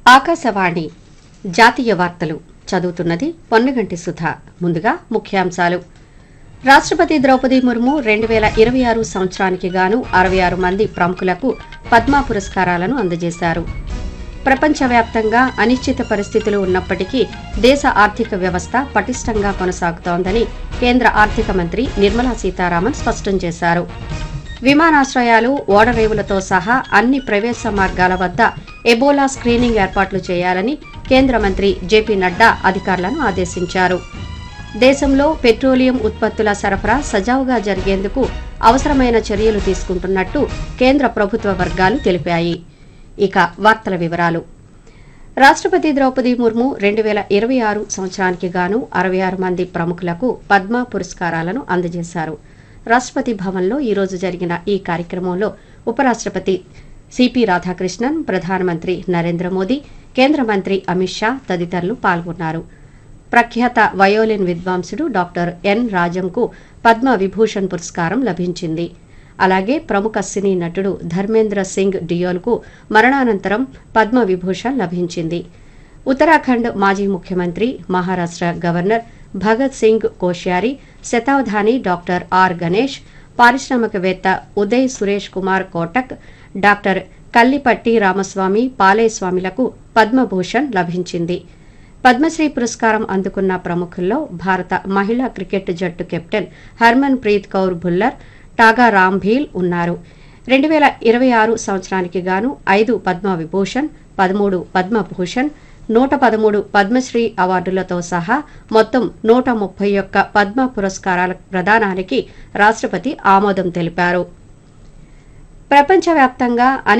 ఆకాశవాణి జాతీయ వార్తలు చదువుతున్నది పొన్నగంటి సుధ ముందుగా ముఖ్యాంశాలు రాష్ట్రపతి ద్రౌపది ముర్ము రెండు వేల ఇరవై ఆరు సంవత్సరానికి గాను అరవై ఆరు మంది ప్రముఖులకు పద్మ పురస్కారాలను అందజేశారు ప్రపంచవ్యాప్తంగా అనిశ్చిత పరిస్థితులు ఉన్నప్పటికీ దేశ ఆర్థిక వ్యవస్థ పటిష్టంగా కొనసాగుతోందని కేంద్ర ఆర్థిక మంత్రి నిర్మలా సీతారామన్ స్పష్టం చేశారు విమానాశ్రయాలు ఓడరేవులతో సహా అన్ని ప్రవేశ మార్గాల వద్ద ఎబోలా స్క్రీనింగ్ ఏర్పాట్లు చేయాలని కేంద్ర మంత్రి జేపీ నడ్డా అధికారులను ఆదేశించారు దేశంలో పెట్రోలియం ఉత్పత్తుల సరఫరా సజావుగా జరిగేందుకు అవసరమైన చర్యలు తీసుకుంటున్నట్టు కేంద్ర ప్రభుత్వ వర్గాలు తెలిపాయి ఇక వార్తల వివరాలు రాష్ట్రపతి ద్రౌపది ముర్ము రెండు వేల ఇరవై ఆరు సంవత్సరానికి గాను అరవై ఆరు మంది ప్రముఖులకు పద్మ పురస్కారాలను అందజేశారు రాష్ట్రపతి భవన్లో ఈ రోజు జరిగిన ఈ కార్యక్రమంలో ఉపరాష్ట్రపతి సిపి రాధాకృష్ణన్ ప్రధానమంత్రి నరేంద్ర మోదీ కేంద్ర మంత్రి అమిత్ షా తదితరులు పాల్గొన్నారు ప్రఖ్యాత వయోలిన్ విద్వాంసుడు డాక్టర్ ఎన్ రాజంకు పద్మ విభూషణ్ పురస్కారం లభించింది అలాగే ప్రముఖ సినీ నటుడు ధర్మేంద్ర సింగ్ డియోల్కు మరణానంతరం పద్మ విభూషణ్ లభించింది ఉత్తరాఖండ్ మాజీ ముఖ్యమంత్రి మహారాష్ట్ర గవర్నర్ భగత్ సింగ్ కోశ్యారి శతావధాని డాక్టర్ ఆర్ గణేష్ పారిశ్రామికవేత్త ఉదయ్ సురేష్ కుమార్ కోటక్ డాక్టర్ కల్లిపట్టి రామస్వామి పాలేస్వామిలకు పద్మభూషణ్ లభించింది పద్మశ్రీ పురస్కారం అందుకున్న ప్రముఖుల్లో భారత మహిళా క్రికెట్ జట్టు కెప్టెన్ హర్మన్ ప్రీత్ కౌర్ భుల్లర్ టాగా రాంభీల్ ఉన్నారు రెండు వేల ఇరవై ఆరు సంవత్సరానికి గాను ఐదు పద్మ విభూషణ్ పదమూడు పద్మభూషణ్ నూట పదమూడు పద్మశ్రీ అవార్డులతో సహా మొత్తం నూట ముప్పై ఒక్క పద్మ పురస్కారాల ప్రదానానికి రాష్ట్రపతి ఆమోదం తెలిపారు ప్రపంచవ్యాప్తంగా